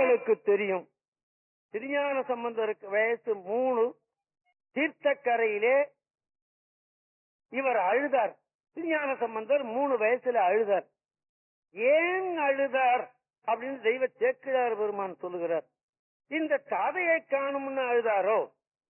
உங்களுக்கு தெரியும் திருஞான சம்பந்தருக்கு வயசு மூணு தீர்த்தக்கரையிலே இவர் அழுதார் திருஞான சம்பந்தர் மூணு வயசுல அழுதார் ஏன் அழுதார் அப்படின்னு தெய்வ சேக்கிழார் பெருமான் சொல்லுகிறார் இந்த தாதையை காணும்னு அழுதாரோ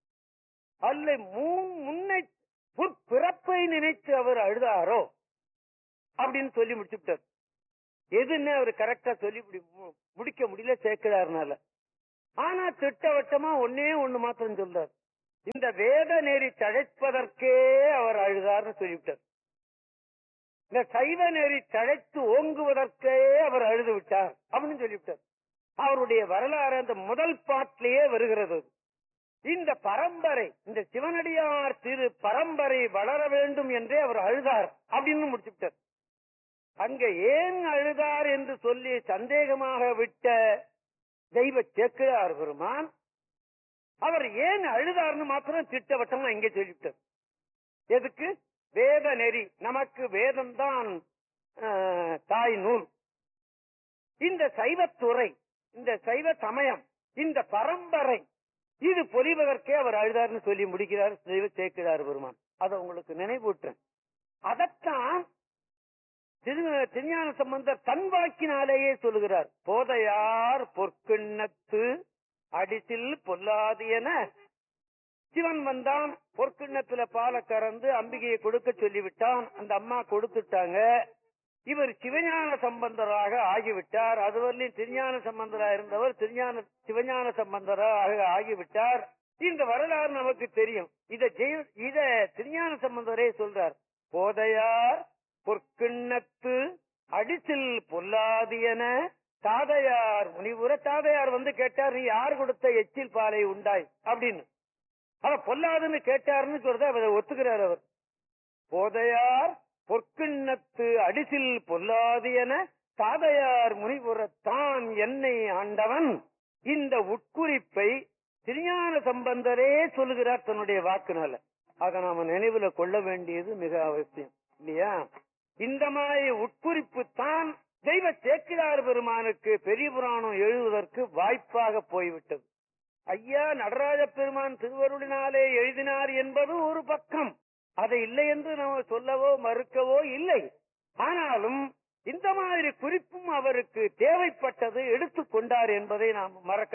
அல்ல மூ- முன்னை பிறப்பை நினைத்து அவர் அழுதாரோ அப்படின்னு சொல்லி முடிச்சுட்டார் எதுன்னு அவர் கரெக்டா சொல்லி முடி- மு- முடிக்க முடியல சேக்கிழாருனால ஆனா திட்டவட்டமா ஒன்னே ஒண்ணு மாத்திரம் சொல்றார் இந்த வேத நெறி தழைப்பதற்கே அவர் அழுதார்னு சொல்லிவிட்டார் இந்த சைவ நெறி தழைத்து ஓங்குவதற்கே அவர் அழுது விட்டார் அப்படின்னு சொல்லிவிட்டார் அவருடைய வரலாறு அந்த முதல் பாட்டிலேயே வருகிறது அது. இந்த பரம்பரை இந்த சிவனடியார் திரு பரம்பரை வளர வேண்டும் என்றே அவர் அழுதார் அப்படின்னு முடிச்சுவிட்டார் அங்க ஏன் அழுதார் என்று சொல்லி சந்தேகமாக விட்ட தெய்வ சேக்கிழார் பெருமான் அவர் ஏன் அழுதார்னு மாத்திரம் திட்டவட்டமா இங்கே சொல்லிவிட்டார் எதுக்கு வேத நெறி நமக்கு வேதம்தான் ஆஹ், தாய் நூல் இந்த சைவத்துறை இந்த சைவ சமயம் இந்த பரம்பரை இது பொலிவதற்கே அவர் அழுதார்னு சொல்லி முடிக்கிறார் தெய்வ சேக்கிழார் பெருமான் அதை உங்களுக்கு நினைவூட்டுறேன் அதத்தான் திரு திருஞான சம்பந்தர் தன் வாக்கினாலேயே சொல்லுகிறார் போதையார் பொற்கிண்ணத்து அடிசில் பொல்லாது என சிவன் வந்தான் பொற்கிண்ணத்துல பாலை கறந்து அம்பிகையை கொடுக்க சொல்லிவிட்டான் அந்த அம்மா கொடுத்துட்டாங்க இவர் சிவஞான சம்பந்தராக ஆகிவிட்டார் அதுவரையிலும் திருஞான சம்பந்தரா இருந்தவர் திருஞான சிவஞான சம்பந்தராக ஆகிவிட்டார் இந்த வரலாறு நமக்கு தெரியும் இத ஜெய இத திருஞான சம்பந்தரே சொல்றார் போதையார் பொற்கிண்ணத்து அடிசில் பொல்லாது என தாதையார் முனிவுர தாதையார் வந்து கேட்டார் நீ யார் கொடுத்த எச்சில் பாலை உண்டாய் அப்படின்னு அவ பொல்லாதுன்னு கேட்டாருன்னு சொல்றத அவர் ஒத்துக்கிறார் அவர் போதையார் பொற்கிண்ணத்து அடிசில் பொல்லாது என தாதையார் முனிவுரத்தான் என்னை ஆண்டவன் இந்த உட்குறிப்பை திருஞான சம்பந்தரே சொல்லுகிறார் தன்னுடைய வாக்குனால அதை நாம நினைவுல கொள்ள வேண்டியது மிக அவசியம் இல்லையா இந்த மாதிரி உட்குறிப்பு தான் தெய்வ சேக்கிரார் பெருமானுக்கு பெரிய புராணம் எழுதுவதற்கு வாய்ப்பாக போய்விட்டது ஐயா நடராஜ பெருமான் திருவருளினாலே எழுதினார் என்பது ஒரு பக்கம் அதை இல்லை என்று நம்ம சொல்லவோ மறுக்கவோ இல்லை ஆனாலும் இந்த மாதிரி குறிப்பும் அவருக்கு தேவைப்பட்டது எடுத்துக் கொண்டார் என்பதை நாம் மறக்க